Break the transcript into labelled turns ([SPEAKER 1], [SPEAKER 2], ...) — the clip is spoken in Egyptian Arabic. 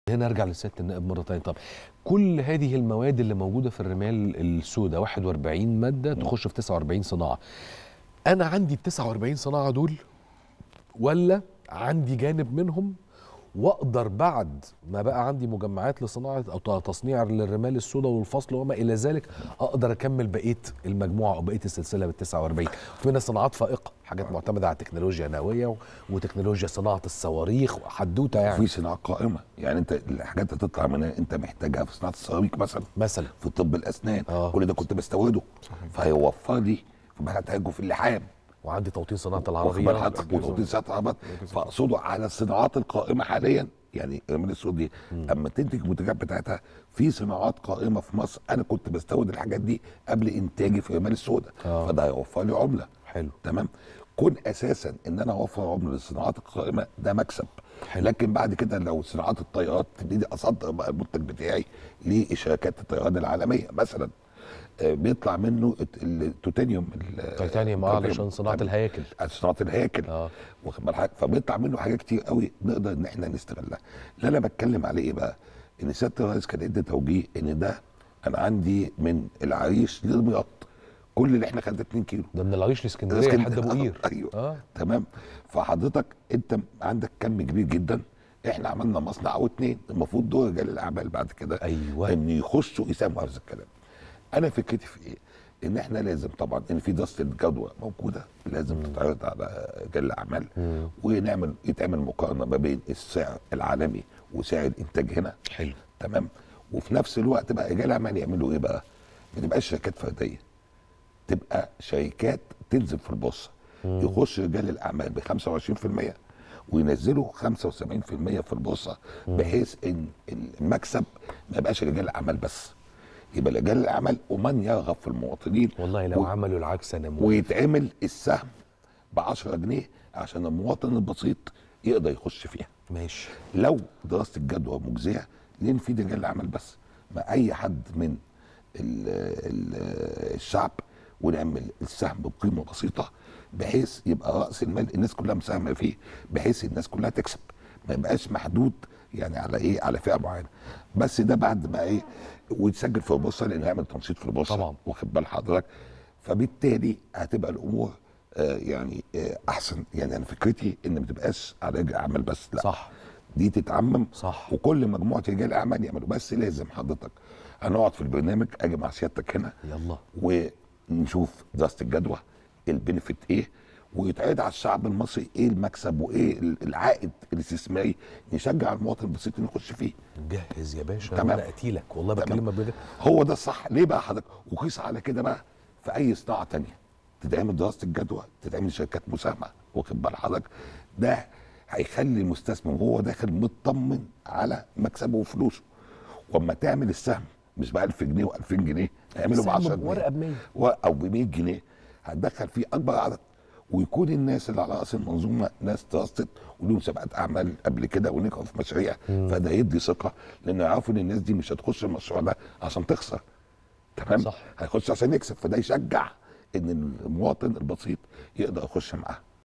[SPEAKER 1] هنا ارجع لسياده النائب مره ثانيه طب كل هذه المواد اللي موجوده في الرمال السوداء 41 ماده تخش في 49 صناعه انا عندي ال 49 صناعه دول ولا عندي جانب منهم واقدر بعد ما بقى عندي مجمعات لصناعه او تصنيع للرمال السوداء والفصل وما الى ذلك اقدر اكمل بقيه المجموعه او بقيه السلسله بال 49 في منها صناعات فائقه حاجات معتمده على التكنولوجيا نوويه وتكنولوجيا صناعه الصواريخ وحدوته يعني
[SPEAKER 2] في صناعات قائمه يعني انت الحاجات اللي تطلع منها انت محتاجها في صناعه السيراميك مثلا
[SPEAKER 1] مثلا
[SPEAKER 2] في طب الاسنان
[SPEAKER 1] آه.
[SPEAKER 2] كل ده كنت بستورده فهيوفر لي فهحتاجه في اللحام
[SPEAKER 1] وعندي توطين صناعه
[SPEAKER 2] واخد بال
[SPEAKER 1] العربيات
[SPEAKER 2] حضرتك وتوطين صناعه العربيات فاقصده على الصناعات القائمه حاليا يعني الرمال السود دي اما تنتج المنتجات بتاعتها في صناعات قائمه في مصر انا كنت بستورد الحاجات دي قبل انتاجي في الرمال السوداء
[SPEAKER 1] آه.
[SPEAKER 2] فده هيوفر لي عمله
[SPEAKER 1] حلو
[SPEAKER 2] تمام كون اساسا ان انا اوفر عمله للصناعات القائمه ده مكسب
[SPEAKER 1] حلو.
[SPEAKER 2] لكن بعد كده لو صناعات الطيارات تبتدي اصدر بقى المنتج بتاعي لشركات الطيران العالميه مثلا آه، بيطلع منه الت- التوتانيوم ال-
[SPEAKER 1] تيتانيوم اه علشان صناعه
[SPEAKER 2] تمام.
[SPEAKER 1] الهياكل
[SPEAKER 2] صناعه الهياكل
[SPEAKER 1] اه
[SPEAKER 2] واخد بال حضرتك فبيطلع منه حاجات كتير قوي نقدر ان احنا نستغلها اللي انا بتكلم عليه ايه بقى ان سياده الرئيس كان ادى توجيه ان ده انا عندي من العريش لدمياط كل اللي احنا خدنا 2 كيلو
[SPEAKER 1] ده من العريش لاسكندريه
[SPEAKER 2] اسكندرية.
[SPEAKER 1] لحد ابو قير
[SPEAKER 2] ايوه
[SPEAKER 1] اه
[SPEAKER 2] تمام فحضرتك انت عندك كم كبير جدا احنا عملنا مصنع او اتنين المفروض دول رجال الاعمال بعد كده
[SPEAKER 1] ايوه
[SPEAKER 2] ان يخشوا يساهموا في هذا الكلام انا فكرتي في ايه ان احنا لازم طبعا ان في دراسه الجدوى موجوده لازم تتعرض على رجال الاعمال
[SPEAKER 1] مم.
[SPEAKER 2] ونعمل يتعمل مقارنه ما بين السعر العالمي وسعر الانتاج هنا
[SPEAKER 1] حلو
[SPEAKER 2] تمام وفي نفس الوقت بقى رجال الاعمال يعملوا ايه بقى؟ ما تبقاش شركات فرديه تبقى شركات تنزل في البورصه يخش رجال الاعمال ب 25% وينزلوا 75% في البورصه بحيث ان المكسب ما يبقاش رجال الاعمال بس يبقى رجال الاعمال ومن يرغب في المواطنين
[SPEAKER 1] والله لو
[SPEAKER 2] و-
[SPEAKER 1] عملوا العكس انا موافق
[SPEAKER 2] ويتعمل السهم ب 10 جنيه عشان المواطن البسيط يقدر يخش فيها
[SPEAKER 1] ماشي
[SPEAKER 2] لو دراسه الجدوى مجزيه ليه نفيد رجال الاعمال بس ما اي حد من ال ال الشعب ونعمل السهم بقيمه بسيطه بحيث يبقى راس المال الناس كلها مساهمه فيه بحيث الناس كلها تكسب ما يبقاش محدود يعني على ايه على فئه معينه بس ده بعد ما ايه ويتسجل في البورصه لان هيعمل تنشيط في البورصه
[SPEAKER 1] طبعا.
[SPEAKER 2] واخد بال حضرتك فبالتالي هتبقى الامور آه يعني آه احسن يعني انا فكرتي ان ما تبقاش على رجل اعمال بس لا
[SPEAKER 1] صح
[SPEAKER 2] دي تتعمم
[SPEAKER 1] صح
[SPEAKER 2] وكل مجموعه رجال اعمال يعملوا بس لازم حضرتك هنقعد في البرنامج اجي مع سيادتك هنا
[SPEAKER 1] يلا
[SPEAKER 2] ونشوف دراسه الجدوى البنفيت ايه ويتعرض على الشعب المصري ايه المكسب وايه العائد الاستثماري نشجع المواطن البسيط انه يخش فيه
[SPEAKER 1] جهز يا باشا
[SPEAKER 2] تمام.
[SPEAKER 1] وانا اتيلك والله
[SPEAKER 2] تمام.
[SPEAKER 1] بكلمك بجد
[SPEAKER 2] هو ده الصح ليه بقى حضرتك وقيس على كده بقى في اي صناعه تانية تتعمل دراسه الجدوى تتعمل شركات مساهمه واخد بال حضرتك ده هيخلي المستثمر وهو داخل مطمن على مكسبه وفلوسه واما تعمل السهم مش ب 1000 جنيه و2000 جنيه اعمله ب 10
[SPEAKER 1] سهم
[SPEAKER 2] جنيه
[SPEAKER 1] ورقه ب 100
[SPEAKER 2] و- او ب 100 جنيه هتدخل فيه اكبر عدد ويكون الناس اللي على راس المنظومه ناس تراستد ولهم سابقات اعمال قبل كده ونجحوا في مشاريع فده يدي ثقه لان يعرفوا ان الناس دي مش هتخش المشروع ده عشان تخسر تمام
[SPEAKER 1] صح.
[SPEAKER 2] هيخش عشان يكسب فده يشجع ان المواطن البسيط يقدر يخش معاه